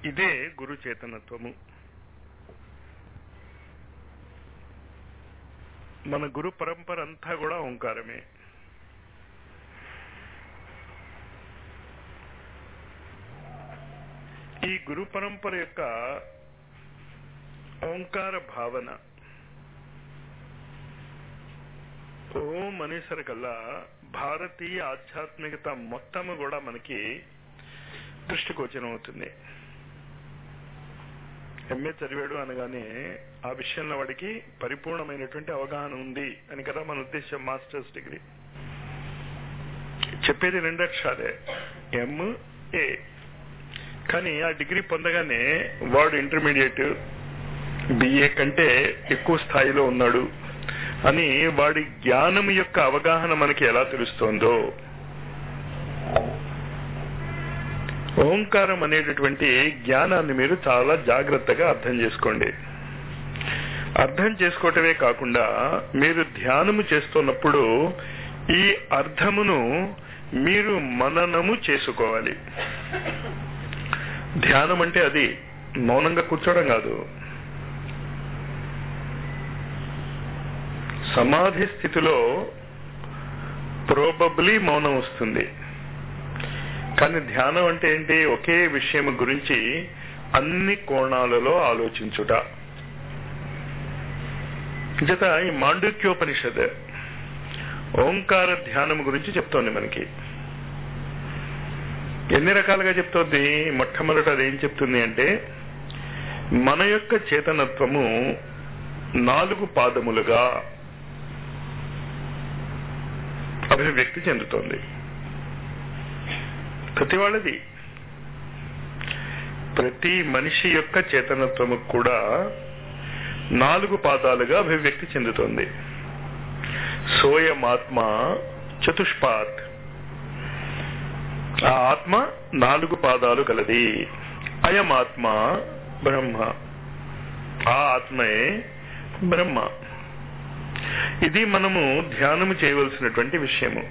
ఇదే గురు చేతనత్వము మన గురు పరంపర అంతా కూడా ఓంకారమే ఈ గురు పరంపర యొక్క ఓంకార భావన ఓం అనేసరికల్లా భారతీయ ఆధ్యాత్మికత మొత్తము కూడా మనకి దృష్టిగోచరం అవుతుంది ఎంఏ చదివాడు అనగానే ఆ విషయంలో వాడికి పరిపూర్ణమైనటువంటి అవగాహన ఉంది అని కదా మన ఉద్దేశం మాస్టర్స్ డిగ్రీ చెప్పేది రెండు అక్షరాలే ఎం ఏ కానీ ఆ డిగ్రీ పొందగానే వాడు ఇంటర్మీడియట్ బిఏ కంటే ఎక్కువ స్థాయిలో ఉన్నాడు అని వాడి జ్ఞానం యొక్క అవగాహన మనకి ఎలా తెలుస్తోందో ఓంకారం అనేటటువంటి జ్ఞానాన్ని మీరు చాలా జాగ్రత్తగా అర్థం చేసుకోండి అర్థం చేసుకోవటమే కాకుండా మీరు ధ్యానము చేస్తున్నప్పుడు ఈ అర్థమును మీరు మననము చేసుకోవాలి ధ్యానం అంటే అది మౌనంగా కూర్చోవడం కాదు సమాధి స్థితిలో ప్రోబబ్లీ మౌనం వస్తుంది కానీ ధ్యానం అంటే ఏంటి ఒకే విషయం గురించి అన్ని కోణాలలో ఆలోచించుట జత ఈ మాండుక్యోపనిషత్ ఓంకార ధ్యానం గురించి చెప్తోంది మనకి ఎన్ని రకాలుగా చెప్తోంది మొట్టమొదట అది ఏం చెప్తుంది అంటే మన యొక్క చేతనత్వము నాలుగు పాదములుగా అభివ్యక్తి చెందుతోంది ప్రతి వాళ్ళది ప్రతి మనిషి యొక్క చేతనత్వము కూడా నాలుగు పాదాలుగా అభివ్యక్తి చెందుతోంది సోయమాత్మ చతుష్పాత్ ఆ ఆత్మ నాలుగు పాదాలు కలది అయమాత్మ బ్రహ్మ ఆ ఆత్మయే బ్రహ్మ ఇది మనము ధ్యానము చేయవలసినటువంటి విషయము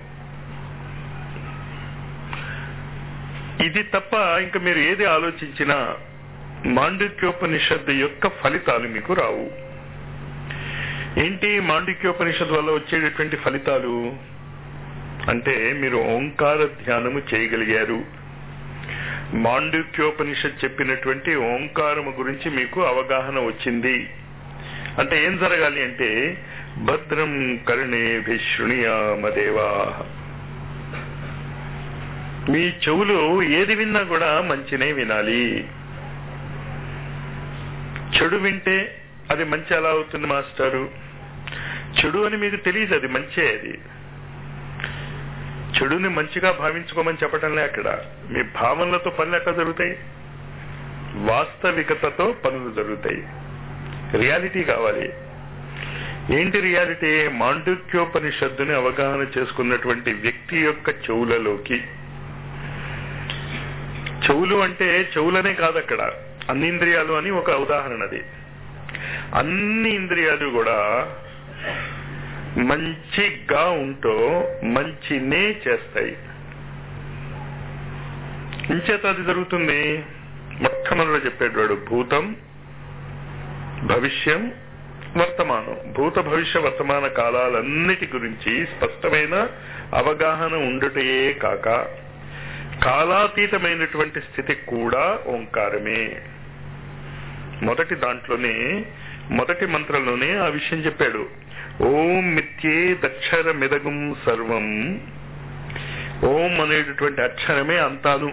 ఇది తప్ప ఇంకా మీరు ఏది ఆలోచించినా మాండిక్యోపనిషత్తు యొక్క ఫలితాలు మీకు రావు ఏంటి మాండిక్యోపనిషత్తు వల్ల వచ్చేటటువంటి ఫలితాలు అంటే మీరు ఓంకార ధ్యానము చేయగలిగారు మాండుక్యోపనిషత్ చెప్పినటువంటి ఓంకారము గురించి మీకు అవగాహన వచ్చింది అంటే ఏం జరగాలి అంటే భద్రం కర్ణే శృణుయామదేవా మీ చెవులు ఏది విన్నా కూడా మంచినే వినాలి చెడు వింటే అది మంచి ఎలా అవుతుంది మాస్టారు చెడు అని మీకు తెలియదు అది మంచే అది చెడుని మంచిగా భావించుకోమని చెప్పటంలే అక్కడ మీ భావనలతో పనులు ఎక్కడ జరుగుతాయి వాస్తవికతతో పనులు జరుగుతాయి రియాలిటీ కావాలి ఏంటి రియాలిటీ మాండుక్యోపనిషత్తుని అవగాహన చేసుకున్నటువంటి వ్యక్తి యొక్క చెవులలోకి చెవులు అంటే చెవులనే కాదు అక్కడ అన్ని ఇంద్రియాలు అని ఒక ఉదాహరణది అన్ని ఇంద్రియాలు కూడా మంచిగా ఉంటూ మంచినే చేస్తాయి ఇంచేత అది జరుగుతుంది మొట్టమొదట చెప్పేటవాడు భూతం భవిష్యం వర్తమానం భూత భవిష్య వర్తమాన కాలాలన్నిటి గురించి స్పష్టమైన అవగాహన ఉండుటే కాక కాలాతీతమైనటువంటి స్థితి కూడా ఓంకారమే మొదటి దాంట్లోనే మొదటి మంత్రంలోనే ఆ విషయం చెప్పాడు ఓం మిథ్యే దక్షర మిదగం సర్వం ఓం అనేటటువంటి అక్షరమే అంతాను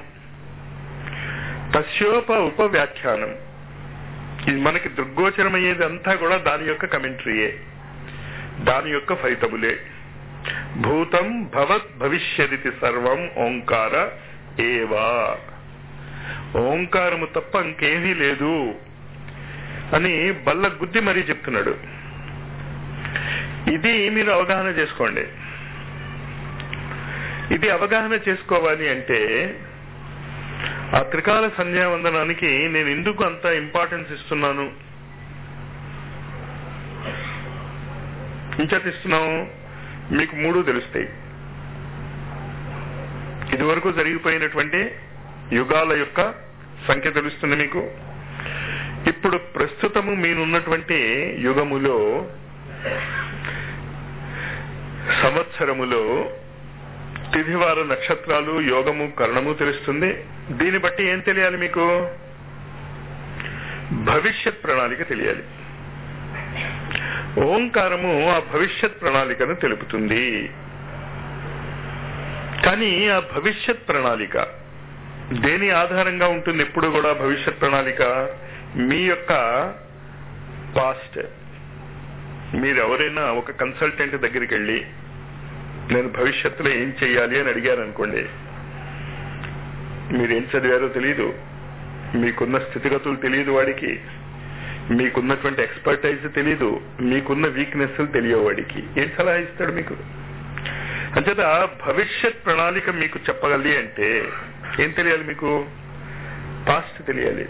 తస్యోప ఉప వ్యాఖ్యానం ఇది మనకి దృగ్గోచరమయ్యేది అంతా కూడా దాని యొక్క కమెంటరీయే దాని యొక్క ఫలితములే భూతం భవత్ భవిష్యదితి సర్వం ఓంకార ఏవా ఓంకారము తప్ప ఇంకేమీ లేదు అని బల్ల గుద్ది మరీ చెప్తున్నాడు ఇది మీరు అవగాహన చేసుకోండి ఇది అవగాహన చేసుకోవాలి అంటే ఆ త్రికాల సంధ్యావందనానికి నేను ఎందుకు అంత ఇంపార్టెన్స్ ఇస్తున్నాను ఇంచేత ఇస్తున్నాము మీకు మూడు తెలుస్తాయి ఇదివరకు జరిగిపోయినటువంటి యుగాల యొక్క సంఖ్య తెలుస్తుంది మీకు ఇప్పుడు ప్రస్తుతము మీరున్నటువంటి యుగములో సంవత్సరములో తిథివార నక్షత్రాలు యోగము కరణము తెలుస్తుంది దీన్ని బట్టి ఏం తెలియాలి మీకు భవిష్యత్ ప్రణాళిక తెలియాలి ఓంకారము ఆ భవిష్యత్ ప్రణాళికను తెలుపుతుంది కానీ ఆ భవిష్యత్ ప్రణాళిక దేని ఆధారంగా ఉంటుంది ఎప్పుడు కూడా భవిష్యత్ ప్రణాళిక మీ యొక్క పాస్ట్ మీరు ఎవరైనా ఒక కన్సల్టెంట్ దగ్గరికి వెళ్ళి నేను భవిష్యత్తులో ఏం చెయ్యాలి అని అడిగారు అనుకోండి మీరేం చదివారో తెలియదు మీకున్న స్థితిగతులు తెలియదు వాడికి మీకున్నటువంటి ఎక్స్పర్టైజ్ తెలియదు మీకున్న వీక్నెస్ తెలియవు వాడికి ఏం సలహా ఇస్తాడు మీకు అంచేత భవిష్యత్ ప్రణాళిక మీకు చెప్పగలి అంటే ఏం తెలియాలి మీకు పాస్ట్ తెలియాలి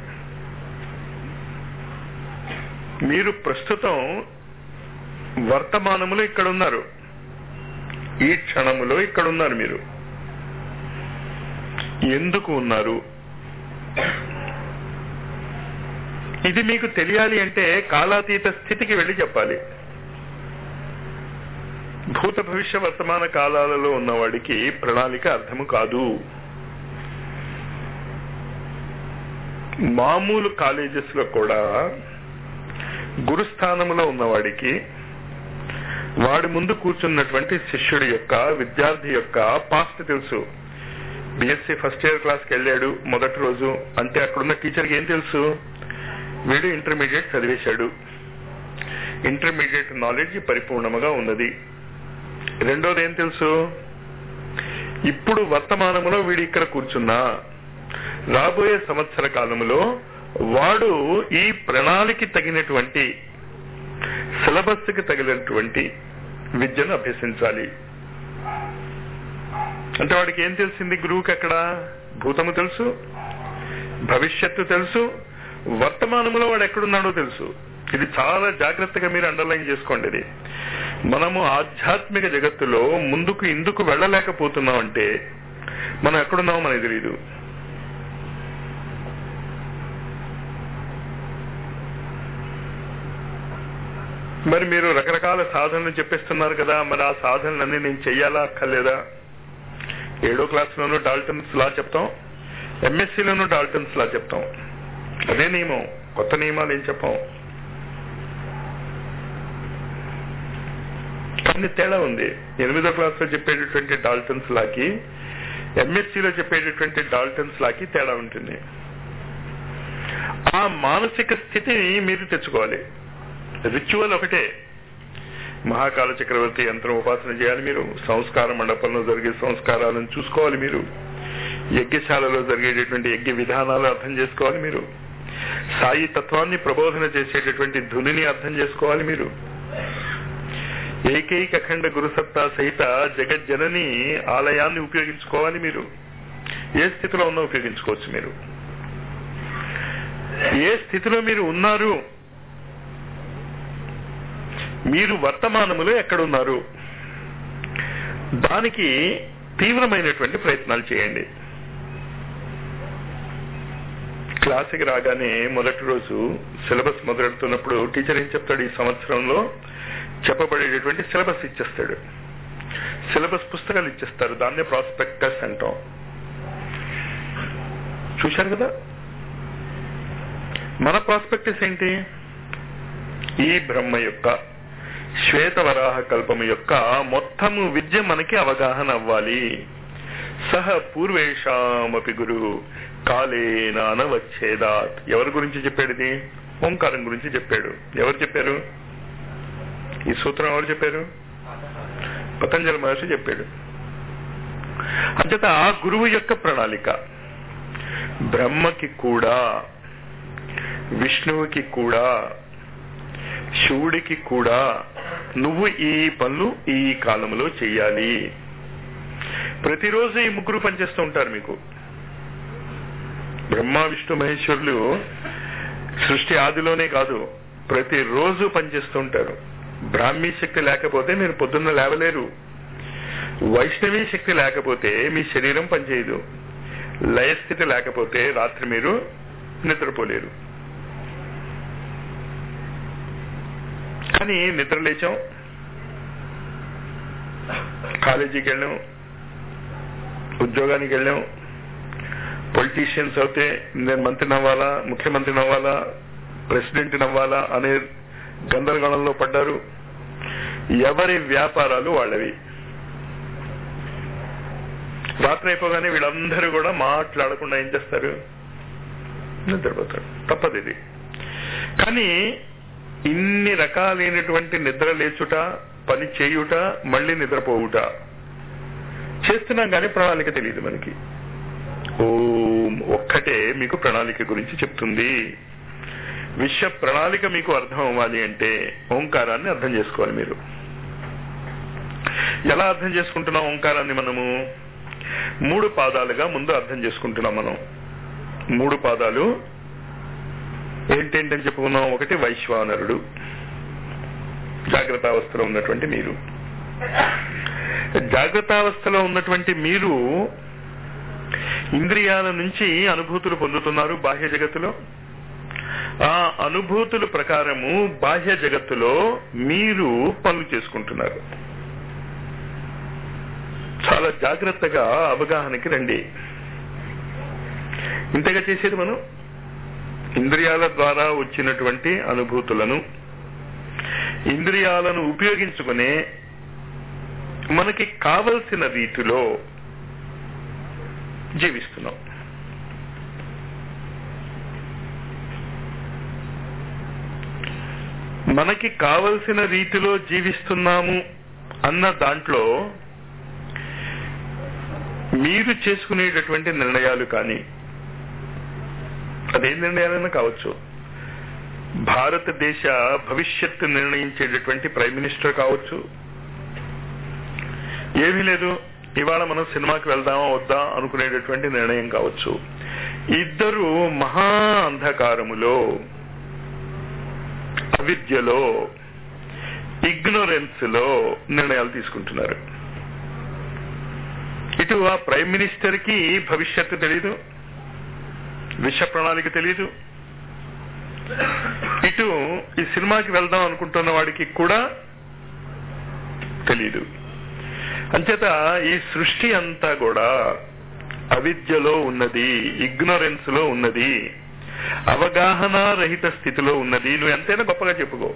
మీరు ప్రస్తుతం వర్తమానములో ఇక్కడ ఉన్నారు ఈ క్షణములో ఇక్కడ ఉన్నారు మీరు ఎందుకు ఉన్నారు ఇది మీకు తెలియాలి అంటే కాలాతీత స్థితికి వెళ్ళి చెప్పాలి భూత భవిష్య వర్తమాన కాలాలలో ఉన్నవాడికి ప్రణాళిక అర్థము కాదు మామూలు కాలేజెస్ లో కూడా గురుస్థానంలో ఉన్నవాడికి వాడి ముందు కూర్చున్నటువంటి శిష్యుడి యొక్క విద్యార్థి యొక్క పాస్ట్ తెలుసు బిఎస్సి ఫస్ట్ ఇయర్ క్లాస్కి వెళ్ళాడు మొదటి రోజు అంటే అక్కడున్న టీచర్కి ఏం తెలుసు వీడు ఇంటర్మీడియట్ చదివేశాడు ఇంటర్మీడియట్ నాలెడ్జ్ పరిపూర్ణముగా ఉన్నది రెండోది ఏం తెలుసు ఇప్పుడు వర్తమానములో వీడు ఇక్కడ కూర్చున్నా రాబోయే సంవత్సర కాలములో వాడు ఈ ప్రణాళికి తగినటువంటి సిలబస్ కి తగినటువంటి విద్యను అభ్యసించాలి అంటే వాడికి ఏం తెలిసింది గురువుకి అక్కడ భూతము తెలుసు భవిష్యత్తు తెలుసు వర్తమానంలో వాడు ఎక్కడున్నాడో తెలుసు ఇది చాలా జాగ్రత్తగా మీరు అండర్లైన్ చేసుకోండి ఇది మనము ఆధ్యాత్మిక జగత్తులో ముందుకు ఇందుకు వెళ్ళలేకపోతున్నాం అంటే మనం ఎక్కడున్నామో మనకి తెలియదు మరి మీరు రకరకాల సాధనలు చెప్పిస్తున్నారు కదా మరి ఆ సాధనలన్నీ నేను చెయ్యాలా అక్కర్లేదా ఏడో క్లాస్లోనూ డాల్టన్స్ లా చెప్తాం ఎంఎస్సీలోనూ డాల్టన్స్ లా చెప్తాం అదే నియమం కొత్త నియమాలు ఏం చెప్పాం కానీ తేడా ఉంది ఎనిమిదో క్లాస్ లో చెప్పేటటువంటి డాల్టన్స్ లాకి ఎంఎస్సీలో చెప్పేటటువంటి డాల్టన్స్ లాకి తేడా ఉంటుంది ఆ మానసిక స్థితిని మీరు తెచ్చుకోవాలి రిచువల్ ఒకటే మహాకాల చక్రవర్తి యంత్రం ఉపాసన చేయాలి మీరు సంస్కార మండపంలో జరిగే సంస్కారాలను చూసుకోవాలి మీరు యజ్ఞశాలలో జరిగేటటువంటి యజ్ఞ విధానాలు అర్థం చేసుకోవాలి మీరు సాయి తత్వాన్ని ప్రబోధన చేసేటటువంటి ధునిని అర్థం చేసుకోవాలి మీరు ఏకైక ఖండ గురుసత్తా సహిత జగజ్జనని ఆలయాన్ని ఉపయోగించుకోవాలి మీరు ఏ స్థితిలో ఉన్నా ఉపయోగించుకోవచ్చు మీరు ఏ స్థితిలో మీరు ఉన్నారు మీరు వర్తమానములో ఎక్కడున్నారు దానికి తీవ్రమైనటువంటి ప్రయత్నాలు చేయండి క్లాసుకి రాగానే మొదటి రోజు సిలబస్ మొదలెడుతున్నప్పుడు టీచర్ ఏం చెప్తాడు ఈ సంవత్సరంలో చెప్పబడేటటువంటి సిలబస్ ఇచ్చేస్తాడు సిలబస్ పుస్తకాలు ఇచ్చేస్తారు దాన్నే ప్రాస్పెక్టస్ అంటాం చూశారు కదా మన ప్రాస్పెక్టస్ ఏంటి ఈ బ్రహ్మ యొక్క శ్వేతవరాహ కల్పము యొక్క మొత్తము విద్య మనకి అవగాహన అవ్వాలి సహ పూర్వేషామపి గురు కాలేనాన వచ్చేదాత్ ఎవరి గురించి చెప్పాడు ఇది ఓంకారం గురించి చెప్పాడు ఎవరు చెప్పారు ఈ సూత్రం ఎవరు చెప్పారు పతంజలి మహర్షి చెప్పాడు అంచేత ఆ గురువు యొక్క ప్రణాళిక బ్రహ్మకి కూడా విష్ణువుకి కూడా శివుడికి కూడా నువ్వు ఈ పనులు ఈ కాలంలో చెయ్యాలి ప్రతిరోజు ఈ ముగ్గురు పనిచేస్తూ ఉంటారు మీకు బ్రహ్మ విష్ణు మహేశ్వరులు సృష్టి ఆదిలోనే కాదు ప్రతిరోజు పనిచేస్తూ ఉంటారు బ్రాహ్మీ శక్తి లేకపోతే మీరు పొద్దున్న లేవలేరు వైష్ణవీ శక్తి లేకపోతే మీ శరీరం పనిచేయదు లయస్థితి లేకపోతే రాత్రి మీరు నిద్రపోలేరు కానీ నిద్ర లేచాం కాలేజీకి వెళ్ళాం ఉద్యోగానికి వెళ్ళాం పొలిటీషియన్స్ అయితే నేను మంత్రిని అవ్వాలా ముఖ్యమంత్రిని అవ్వాలా ప్రెసిడెంట్ని అవ్వాలా అనే గందరగోళంలో పడ్డారు ఎవరి వ్యాపారాలు వాళ్ళవి రాత్రి అయిపోగానే వీళ్ళందరూ కూడా మాట్లాడకుండా ఏం చేస్తారు నిద్రపోతారు తప్పదు ఇది కానీ ఇన్ని రకాలైనటువంటి నిద్ర లేచుట పని చేయుట మళ్ళీ నిద్రపోవుట చేస్తున్నాం కానీ ప్రణాళిక తెలియదు మనకి ఓం ఒక్కటే మీకు ప్రణాళిక గురించి చెప్తుంది విశ్వ ప్రణాళిక మీకు అర్థం అవ్వాలి అంటే ఓంకారాన్ని అర్థం చేసుకోవాలి మీరు ఎలా అర్థం చేసుకుంటున్నాం ఓంకారాన్ని మనము మూడు పాదాలుగా ముందు అర్థం చేసుకుంటున్నాం మనం మూడు పాదాలు ఏంటేంటని చెప్పుకున్నాం ఒకటి వైశ్వానరుడు జాగ్రత్త అవస్థలో ఉన్నటువంటి మీరు జాగ్రత్త అవస్థలో ఉన్నటువంటి మీరు ఇంద్రియాల నుంచి అనుభూతులు పొందుతున్నారు బాహ్య జగత్తులో ఆ అనుభూతుల ప్రకారము బాహ్య జగత్తులో మీరు పనులు చేసుకుంటున్నారు చాలా జాగ్రత్తగా అవగాహనకి రండి ఇంతగా చేసేది మనం ఇంద్రియాల ద్వారా వచ్చినటువంటి అనుభూతులను ఇంద్రియాలను ఉపయోగించుకునే మనకి కావలసిన రీతిలో జీవిస్తున్నాం మనకి కావలసిన రీతిలో జీవిస్తున్నాము అన్న దాంట్లో మీరు చేసుకునేటటువంటి నిర్ణయాలు కానీ అదే నిర్ణయాలైనా కావచ్చు భారతదేశ భవిష్యత్తు నిర్ణయించేటటువంటి ప్రైమ్ మినిస్టర్ కావచ్చు ఏమీ లేదు ఇవాళ మనం సినిమాకి వెళ్దామా వద్దా అనుకునేటటువంటి నిర్ణయం కావచ్చు ఇద్దరు మహా అంధకారములో అవిద్యలో ఇగ్నోరెన్స్ లో నిర్ణయాలు తీసుకుంటున్నారు ఇటు ఆ ప్రైమ్ మినిస్టర్ కి భవిష్యత్తు తెలీదు విష ప్రణాళిక తెలీదు ఇటు ఈ సినిమాకి వెళ్దాం అనుకుంటున్న వాడికి కూడా తెలీదు అంచేత ఈ సృష్టి అంతా కూడా అవిద్యలో ఉన్నది ఇగ్నోరెన్స్ లో ఉన్నది అవగాహన రహిత స్థితిలో ఉన్నది నువ్వు ఎంతైనా గొప్పగా చెప్పుకో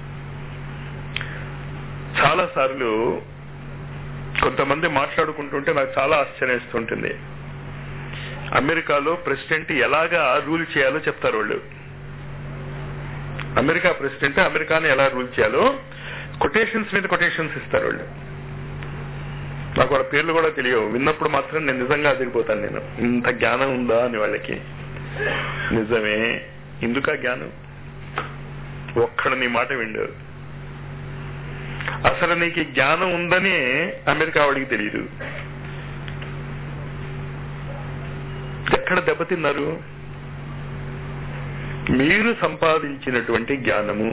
చాలా సార్లు కొంతమంది మాట్లాడుకుంటుంటే నాకు చాలా ఆశ్చర్యస్తుంటుంది అమెరికాలో ప్రెసిడెంట్ ఎలాగా రూల్ చేయాలో చెప్తారు వాళ్ళు అమెరికా ప్రెసిడెంట్ అమెరికాని ఎలా రూల్ చేయాలో కొటేషన్స్ మీద కొటేషన్స్ ఇస్తారు వాళ్ళు నాకు వాళ్ళ పేర్లు కూడా తెలియవు విన్నప్పుడు మాత్రం నేను నిజంగా అదిరిపోతాను నేను ఇంత జ్ఞానం ఉందా అని వాళ్ళకి నిజమే ఎందుకా జ్ఞానం ఒక్కడ నీ మాట విండు అసలు నీకు ఈ జ్ఞానం ఉందని అమెరికా వాడికి తెలియదు ఎక్కడ దెబ్బతిన్నారు మీరు సంపాదించినటువంటి జ్ఞానము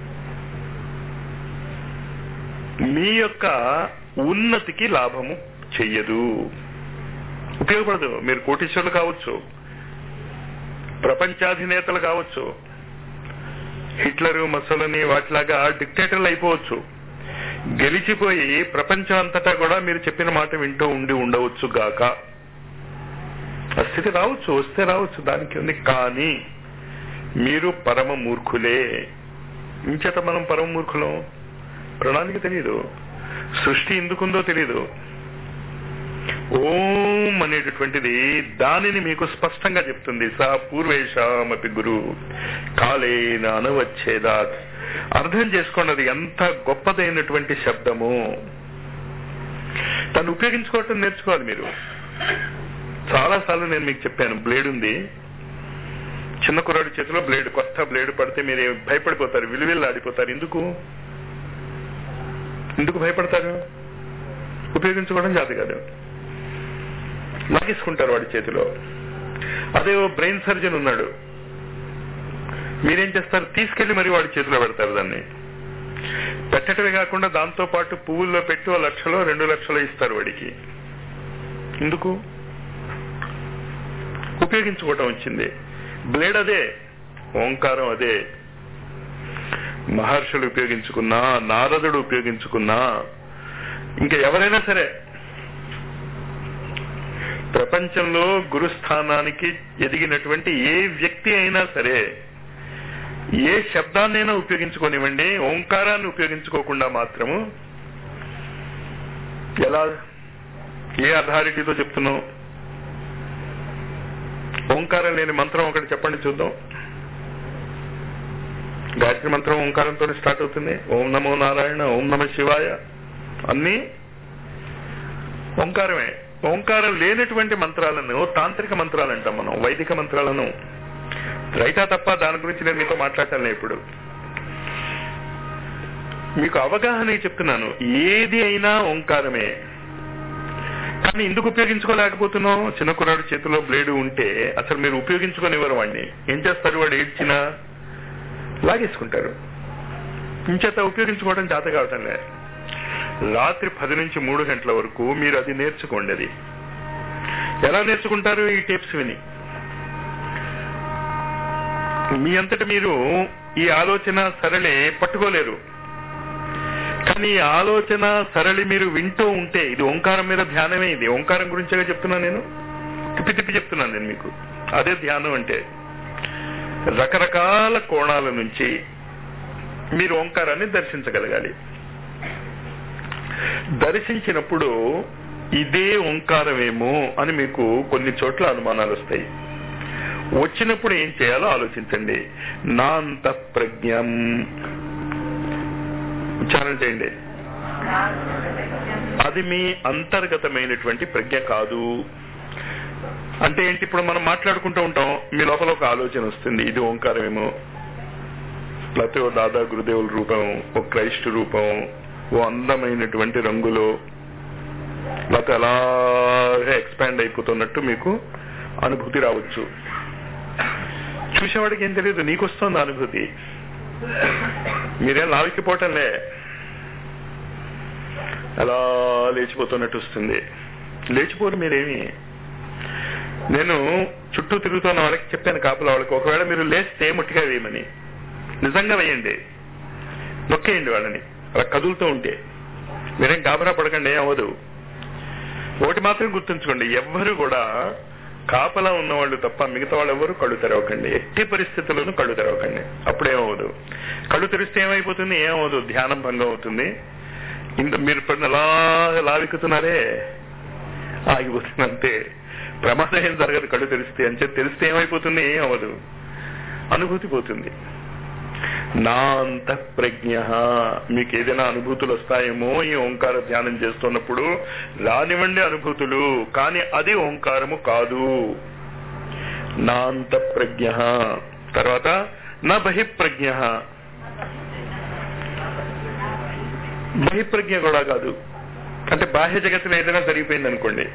మీ యొక్క ఉన్నతికి లాభము చెయ్యదు ఉపయోగపడదు మీరు కోటీశ్వరులు కావచ్చు ప్రపంచాధినేతలు కావచ్చు హిట్లరు మసలని వాటిలాగా డిక్టేటర్లు అయిపోవచ్చు గెలిచిపోయి ప్రపంచం అంతటా కూడా మీరు చెప్పిన మాట వింటూ ఉండి ఉండవచ్చు గాక ఆ స్థితి రావచ్చు వస్తే రావచ్చు దానికి ఉంది కానీ మీరు పరమ మూర్ఖులే ఇంచేత మనం పరమ మూర్ఖులం ప్రణాళిక తెలియదు సృష్టి ఎందుకుందో తెలియదు ఓం అనేటటువంటిది దానిని మీకు స్పష్టంగా చెప్తుంది సా పూర్వేషామపి గురు కాలేన అనవచ్చేదాత్ అర్థం చేసుకోండి అది ఎంత గొప్పదైనటువంటి శబ్దము దాన్ని ఉపయోగించుకోవటం నేర్చుకోవాలి మీరు చాలా సార్లు నేను మీకు చెప్పాను బ్లేడ్ ఉంది చిన్న కుర్రాడి చేతిలో బ్లేడ్ కొత్త బ్లేడ్ పడితే మీరు భయపడిపోతారు విలువిల్లు ఆడిపోతారు ఎందుకు ఎందుకు భయపడతారు ఉపయోగించుకోవడం జాతి కాదు లాగేసుకుంటారు వాడి చేతిలో అదే ఓ బ్రెయిన్ సర్జన్ ఉన్నాడు మీరేం చేస్తారు తీసుకెళ్లి మరి వాడి చేతిలో పెడతారు దాన్ని పెట్టడమే కాకుండా దాంతో పాటు పువ్వుల్లో పెట్టి ఓ లక్షలో రెండు లక్షలు ఇస్తారు వాడికి ఎందుకు ఉపయోగించుకోవటం వచ్చింది బ్లేడ్ అదే ఓంకారం అదే మహర్షులు ఉపయోగించుకున్నా నారదుడు ఉపయోగించుకున్నా ఇంకా ఎవరైనా సరే ప్రపంచంలో గురుస్థానానికి ఎదిగినటువంటి ఏ వ్యక్తి అయినా సరే ఏ శబ్దాన్నైనా ఉపయోగించుకోనివ్వండి ఓంకారాన్ని ఉపయోగించుకోకుండా మాత్రము ఎలా ఏ అథారిటీతో చెప్తున్నావు ఓంకారం లేని మంత్రం ఒకటి చెప్పండి చూద్దాం గాయత్రి మంత్రం ఓంకారంతో స్టార్ట్ అవుతుంది ఓం నమో నారాయణ ఓం నమ శివాయ అన్ని ఓంకారమే ఓంకారం లేనటువంటి మంత్రాలను తాంత్రిక మంత్రాలు అంటాం మనం వైదిక మంత్రాలను రైతా తప్ప దాని గురించి నేను మీతో మాట్లాడతాను ఇప్పుడు మీకు అవగాహన చెప్తున్నాను ఏది అయినా ఓంకారమే కానీ ఎందుకు ఉపయోగించుకోలేకపోతున్నాం చిన్న కుర్రాడు చేతిలో బ్లేడ్ ఉంటే అసలు మీరు ఉపయోగించుకోనివ్వరు వాడిని ఏం చేస్తారు వాడు ఏడ్చినా లాగేసుకుంటారు ఇంచేత ఉపయోగించుకోవడం చేత కావటం లే రాత్రి పది నుంచి మూడు గంటల వరకు మీరు అది నేర్చుకోండి అది ఎలా నేర్చుకుంటారు ఈ టేప్స్ విని మీ అంతట మీరు ఈ ఆలోచన సరళి పట్టుకోలేరు కానీ ఈ ఆలోచన సరళి మీరు వింటూ ఉంటే ఇది ఓంకారం మీద ధ్యానమే ఇది ఓంకారం గురించే చెప్తున్నాను నేను తిప్పి తిప్పి చెప్తున్నాను నేను మీకు అదే ధ్యానం అంటే రకరకాల కోణాల నుంచి మీరు ఓంకారాన్ని దర్శించగలగాలి దర్శించినప్పుడు ఇదే ఓంకారమేమో అని మీకు కొన్ని చోట్ల అనుమానాలు వస్తాయి వచ్చినప్పుడు ఏం చేయాలో ఆలోచించండి నా అంత ప్రజ్ఞం ఉచ్చారణ చేయండి అది మీ అంతర్గతమైనటువంటి ప్రజ్ఞ కాదు అంటే ఏంటి ఇప్పుడు మనం మాట్లాడుకుంటూ ఉంటాం మీ లోపల ఒక ఆలోచన వస్తుంది ఇది ఓంకారమేమో లేకపోతే ఓ దాదా గురుదేవుల రూపం ఓ క్రైస్ట్ రూపం ఓ అందమైనటువంటి రంగులో లేకపోతే అలాగే ఎక్స్పాండ్ అయిపోతున్నట్టు మీకు అనుభూతి రావచ్చు చూసేవాడికి ఏం తెలియదు నీకు వస్తుంది అనుభూతి మీరేం లావికిపోవటంలే అలా లేచిపోతున్నట్టు వస్తుంది లేచిపోరు మీరేమి నేను చుట్టూ తిరుగుతున్న వాళ్ళకి చెప్పాను కాపుల వాళ్ళకి ఒకవేళ మీరు లేస్తే ముట్టిగా వేయమని నిజంగా వేయండి నొక్కేయండి వాళ్ళని అలా కదులుతూ ఉంటే మీరేం గాబరా పడకండి ఏం అవ్వదు ఒకటి మాత్రం గుర్తుంచుకోండి ఎవ్వరు కూడా కాపలా ఉన్నవాళ్ళు తప్ప మిగతా వాళ్ళు ఎవరు కళ్ళు తెరవకండి ఎట్టి పరిస్థితుల్లోనూ కళ్ళు తెరవకండి అప్పుడేమవదు కళ్ళు తెరిస్తే ఏమైపోతుంది ఏమవదు ధ్యానం భంగం అవుతుంది ఇంత మీరు ఇప్పుడు అలా లావిక్కుతున్నారే ఆగిపోతుంది అంతే ప్రమాదం ఏం జరగదు కళ్ళు తెరిస్తే అంటే తెలిస్తే ఏమైపోతుంది ఏం అవ్వదు అనుభూతి పోతుంది నా అంత ప్రజ్ఞ మీకు ఏదైనా అనుభూతులు వస్తాయేమో ఈ ఓంకార ధ్యానం చేస్తున్నప్పుడు రానివ్వండి అనుభూతులు కానీ అది ఓంకారము కాదు నా అంత ప్రజ్ఞ తర్వాత నా బహిప్రజ్ఞ బహిప్రజ్ఞ కూడా కాదు అంటే బాహ్య జగత్తులో ఏదైనా జరిగిపోయింది అనుకోండి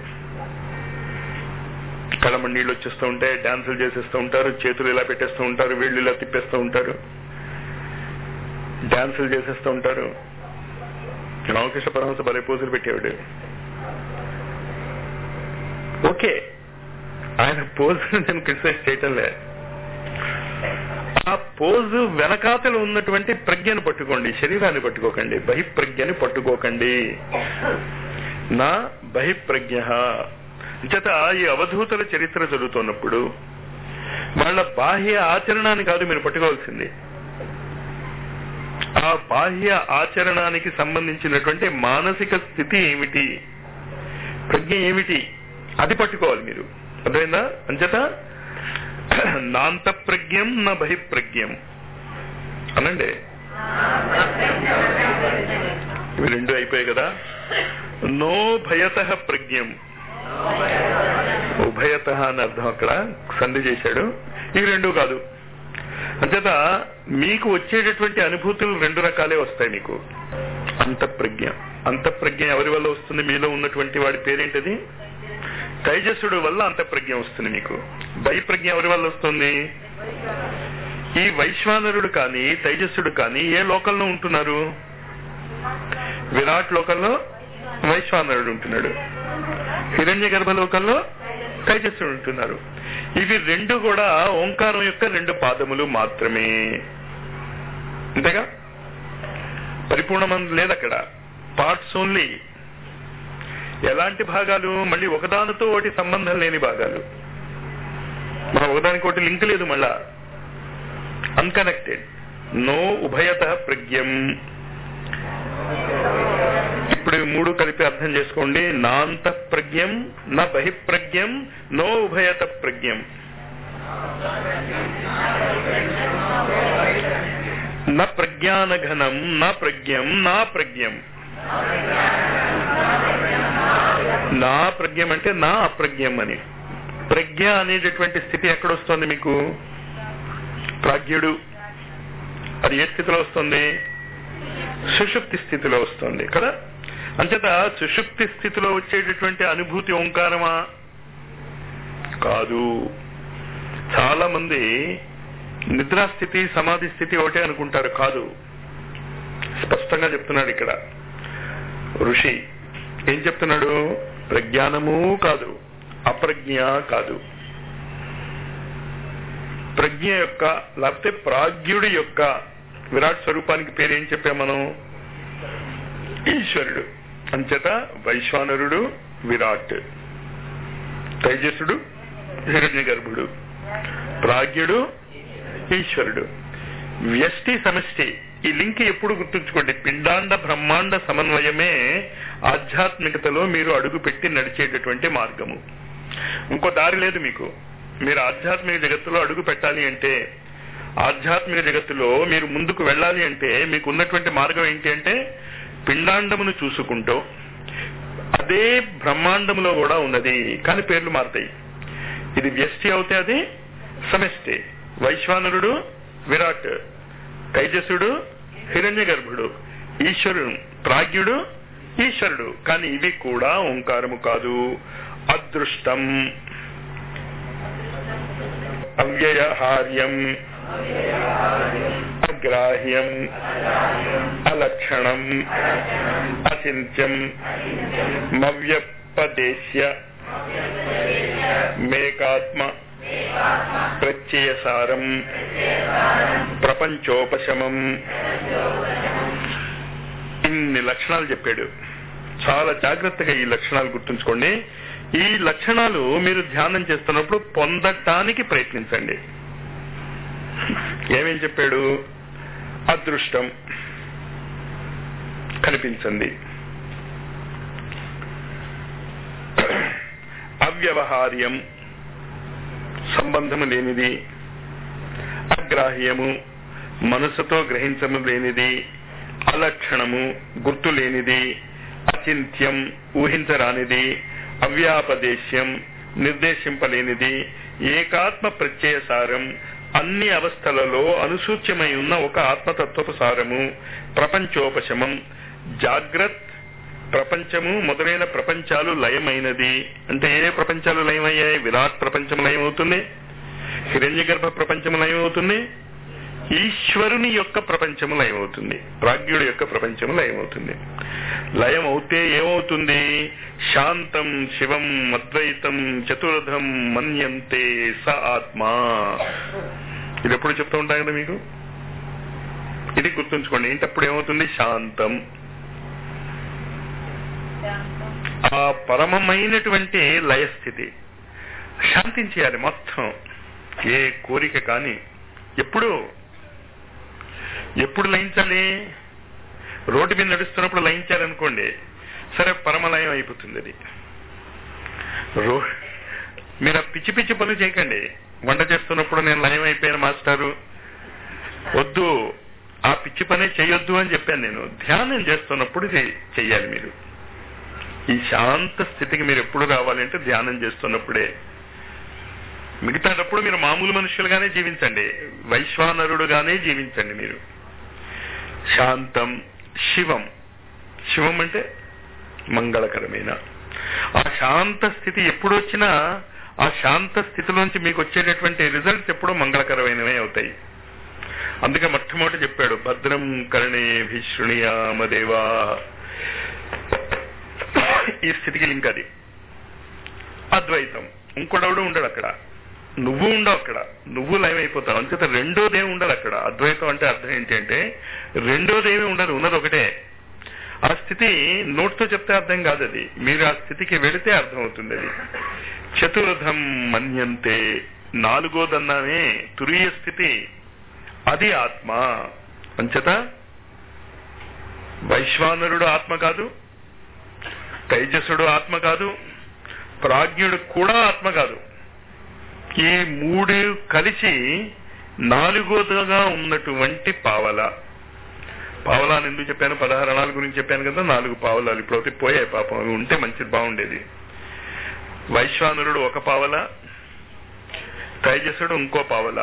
కళ్ళమ నీళ్ళు వచ్చేస్తూ ఉంటాయి డాన్సులు చేసేస్తూ ఉంటారు చేతులు ఇలా పెట్టేస్తూ ఉంటారు వీళ్ళు ఇలా తిప్పేస్తూ ఉంటారు డాన్సులు చేసేస్తూ ఉంటారు రామకృష్ణ పరమహంస భలే పోజులు పెట్టేవాడు ఓకే ఆయన పోజులు నేను క్రిటిసైజ్ చేయటంలే ఆ పోజు వెనకాతలు ఉన్నటువంటి ప్రజ్ఞను పట్టుకోండి శరీరాన్ని పట్టుకోకండి బహిప్రజ్ఞని పట్టుకోకండి నా బహిప్రజ్ఞ చేత ఈ అవధూతల చరిత్ర చదువుతున్నప్పుడు వాళ్ళ బాహ్య ఆచరణాన్ని కాదు మీరు పట్టుకోవాల్సింది ఆ బాహ్య ఆచరణానికి సంబంధించినటువంటి మానసిక స్థితి ఏమిటి ప్రజ్ఞ ఏమిటి అది పట్టుకోవాలి మీరు అర్థమైందా అంచేత నాంత ప్రజ్ఞం నా బహిప్రజ్ఞం అనండి ఇవి రెండు అయిపోయాయి కదా నో భయత ప్రజ్ఞం ఉభయత అని అర్థం అక్కడ సంధి చేశాడు ఇవి రెండు కాదు అంచేత మీకు వచ్చేటటువంటి అనుభూతులు రెండు రకాలే వస్తాయి మీకు అంతఃప్రజ్ఞ అంతఃప్రజ్ఞ ఎవరి వల్ల వస్తుంది మీలో ఉన్నటువంటి వాడి పేరేంటిది తైజస్సుడు వల్ల అంతఃప్రజ్ఞ వస్తుంది మీకు బహిప్రజ్ఞ ఎవరి వల్ల వస్తుంది ఈ వైశ్వానరుడు కానీ తైజస్సుడు కానీ ఏ లోకంలో ఉంటున్నారు విరాట్ లోకంలో వైశ్వానరుడు ఉంటున్నాడు హిరణ్య గర్భ లోకంలో తైజస్సుడు ఉంటున్నారు ఇవి రెండు కూడా ఓంకారం యొక్క రెండు పాదములు మాత్రమే అంతేగా పరిపూర్ణమం లేదు అక్కడ పార్ట్స్ ఓన్లీ ఎలాంటి భాగాలు మళ్ళీ ఒకదానితో ఒకటి సంబంధం లేని భాగాలు మన ఒకదానికి ఒకటి లింక్ లేదు మళ్ళా అన్కనెక్టెడ్ నో ఉభయత ప్రజ్ఞం ఇప్పుడు ఈ మూడు కలిపి అర్థం చేసుకోండి నాంత ప్రజ్ఞం నా బహిప్రజ్ఞం నో ఉభయత ప్రజ్ఞం నా ప్రజ్ఞానఘనం నా ప్రజ్ఞం నా ప్రజ్ఞం నా ప్రజ్ఞం అంటే నా అప్రజ్ఞం అని ప్రజ్ఞ అనేటటువంటి స్థితి ఎక్కడొస్తుంది మీకు ప్రాజ్ఞుడు అది ఏ స్థితిలో వస్తుంది సుషుప్తి స్థితిలో వస్తుంది కదా అంచేత సుషుప్తి స్థితిలో వచ్చేటటువంటి అనుభూతి ఓంకారమా కాదు చాలా మంది నిద్రాస్థితి సమాధి స్థితి ఒకటే అనుకుంటారు కాదు స్పష్టంగా చెప్తున్నాడు ఇక్కడ ఋషి ఏం చెప్తున్నాడు ప్రజ్ఞానము కాదు అప్రజ్ఞ కాదు ప్రజ్ఞ యొక్క లేకపోతే ప్రాజ్ఞుడి యొక్క విరాట్ స్వరూపానికి పేరు ఏం చెప్పాం మనం ఈశ్వరుడు అంచేత వైశ్వానరుడు విరాట్ తైజసుడు హిరణ్య గర్భుడు ప్రాజ్ఞుడు ఈశ్వరుడు వ్యష్టి సమష్టి ఈ లింక్ ఎప్పుడు గుర్తుంచుకోండి పిండాండ బ్రహ్మాండ సమన్వయమే ఆధ్యాత్మికతలో మీరు అడుగు పెట్టి నడిచేటటువంటి మార్గము ఇంకో దారి లేదు మీకు మీరు ఆధ్యాత్మిక జగత్తులో అడుగు పెట్టాలి అంటే ఆధ్యాత్మిక జగత్తులో మీరు ముందుకు వెళ్ళాలి అంటే మీకు ఉన్నటువంటి మార్గం ఏంటి అంటే పిండాండమును చూసుకుంటూ అదే బ్రహ్మాండములో కూడా ఉన్నది కానీ పేర్లు మారుతాయి ఇది వ్యష్టి అవుతే అది సమష్టి వైశ్వానరుడు విరాట్ తైజసుడు హిరణ్య గర్భుడు ఈశ్వరుడు ప్రాజ్ఞుడు ఈశ్వరుడు కానీ ఇవి కూడా ఓంకారము కాదు అదృష్టం అవ్యయహార్యం అగ్రాహ్యం అలక్షణం అచింత్యం మవ్యపదేశ్య మేకాత్మ ప్రత్యయసారం ప్రపంచోపశమం ఇన్ని లక్షణాలు చెప్పాడు చాలా జాగ్రత్తగా ఈ లక్షణాలు గుర్తుంచుకోండి ఈ లక్షణాలు మీరు ధ్యానం చేస్తున్నప్పుడు పొందటానికి ప్రయత్నించండి ఏమేం చెప్పాడు అదృష్టం కనిపించండి అవ్యవహార్యం సంబంధము లేనిది అగ్రాహ్యము మనసుతో గ్రహించము లేనిది అలక్షణము గుర్తు లేనిది అచింత్యం ఊహించరానిది అవ్యాపదేశ్యం నిర్దేశింపలేనిది ఏకాత్మ ప్రత్యయసారం అన్ని అవస్థలలో అనుసూచ్యమై ఉన్న ఒక ఆత్మతత్వపు సారము ప్రపంచోపశమం జాగ్రత్త ప్రపంచము మొదలైన ప్రపంచాలు లయమైనది అంటే ఏ ప్రపంచాలు లయమయ్యాయి విరాట్ ప్రపంచం లయమవుతుంది హిరణ్య గర్భ ప్రపంచం లయమవుతుంది ఈశ్వరుని యొక్క ప్రపంచము లయమవుతుంది ప్రాజ్ఞుడి యొక్క ప్రపంచము లయమవుతుంది లయం అవుతే ఏమవుతుంది శాంతం శివం అద్వైతం చతుర్థం మన్యంతే స ఆత్మా ఇది ఎప్పుడు చెప్తూ ఉంటాం కదా మీకు ఇది గుర్తుంచుకోండి ఏంటప్పుడు ఏమవుతుంది శాంతం ఆ పరమమైనటువంటి లయస్థితి శాంతించేయాలి మొత్తం ఏ కోరిక కానీ ఎప్పుడు ఎప్పుడు లయించాలి రోడ్డు మీద నడుస్తున్నప్పుడు లయించారనుకోండి సరే పరమలయం అయిపోతుంది అది రో మీరు ఆ పిచ్చి పిచ్చి పనులు చేయకండి వంట చేస్తున్నప్పుడు నేను లయం అయిపోయాను మాస్టారు వద్దు ఆ పిచ్చి పనే చేయొద్దు అని చెప్పాను నేను ధ్యానం చేస్తున్నప్పుడు ఇది చెయ్యాలి మీరు ఈ శాంత స్థితికి మీరు ఎప్పుడు రావాలంటే ధ్యానం చేస్తున్నప్పుడే మిగతాటప్పుడు మీరు మామూలు మనుషులుగానే జీవించండి వైశ్వానరుడుగానే జీవించండి మీరు శాంతం శివం శివం అంటే మంగళకరమైన ఆ శాంత స్థితి ఎప్పుడు వచ్చినా ఆ శాంత స్థితిలోంచి మీకు వచ్చేటటువంటి రిజల్ట్స్ ఎప్పుడూ మంగళకరమైనవే అవుతాయి అందుకే మొట్టమొదటి చెప్పాడు భద్రం కరణే భీషృణియామదేవా ఈ స్థితికి లింక్ అది అద్వైతం ఇంకోడెవడు ఉండడు అక్కడ నువ్వు ఉండవు అక్కడ నువ్వు లైవ్ అయిపోతావు అంచేత రెండోదేమి ఉండదు అక్కడ అద్వైతం అంటే అర్థం ఏంటి అంటే రెండోదేమి ఉండదు ఉన్నది ఒకటే ఆ స్థితి నోట్తో చెప్తే అర్థం కాదు అది మీరు ఆ స్థితికి వెళితే అర్థం అవుతుంది అది చతుర్థం మన్యంతే నాలుగోదన్నామే తురియ స్థితి అది ఆత్మ అంచేత వైశ్వానరుడు ఆత్మ కాదు తైజసుడు ఆత్మ కాదు ప్రాజ్ఞుడు కూడా ఆత్మ కాదు ఈ మూడు కలిసి నాలుగోదిగా ఉన్నటువంటి పావల పావలాలు ఎందుకు చెప్పాను పదహారణాల గురించి చెప్పాను కదా నాలుగు పావలాలు ఇప్పుడైతే పోయాయి పాపం అవి ఉంటే మంచిది బాగుండేది వైశ్వానరుడు ఒక పావల తైజసుడు ఇంకో పావల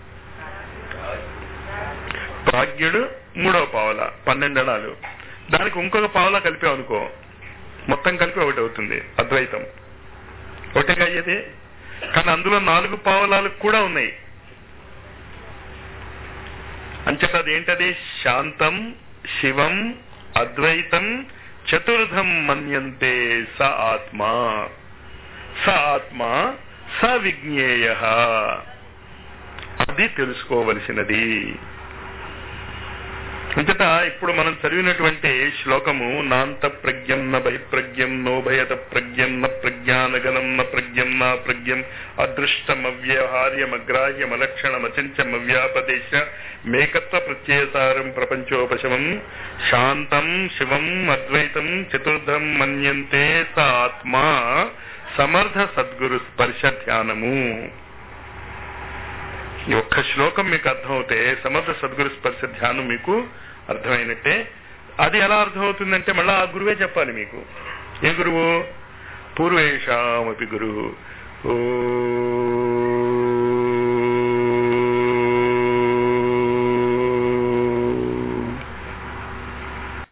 ప్రాజ్ఞుడు మూడవ పావల పన్నెండు అణాలు దానికి ఇంకొక పావల కలిపావు అనుకో మొత్తం కలిపి ఒకటి అవుతుంది అద్వైతం ఒకటిగా అయ్యేది కానీ అందులో నాలుగు పావలాలు కూడా ఉన్నాయి అంచేత అదేంటది శాంతం శివం అద్వైతం చతుర్థం మన్యంతే స ఆత్మ స ఆత్మ స విజ్ఞేయ అది తెలుసుకోవలసినది అంతటా ఇప్పుడు మనం చదివినటువంటి శ్లోకము నాంత ప్రజ్ఞం న బహిప్రజ్ఞం నోభయత ప్రజ్ఞం న ప్రజ్ఞానగనం న ప్రజ్ఞం నా ప్రజ్ఞం అదృష్టమవ్యహార్యమగ్రాహ్యమలక్షణమచంచమవ్యాపదేశ మేకత్వ ప్రత్యయసారం ప్రపంచోపశమం శాంతం శివం అద్వైతం చతుర్థం మన్యంతే స ఆత్మా సమర్థ సద్గురు స్పర్శ ధ్యానము ఈ ఒక్క శ్లోకం మీకు అర్థమవుతే సమర్థ సద్గురు స్పర్శ ధ్యానం మీకు అర్థమైనట్టే అది ఎలా అర్థమవుతుందంటే మళ్ళా ఆ గురువే చెప్పాలి మీకు ఏ గురువు పూర్వేషామపి గురువు ఓ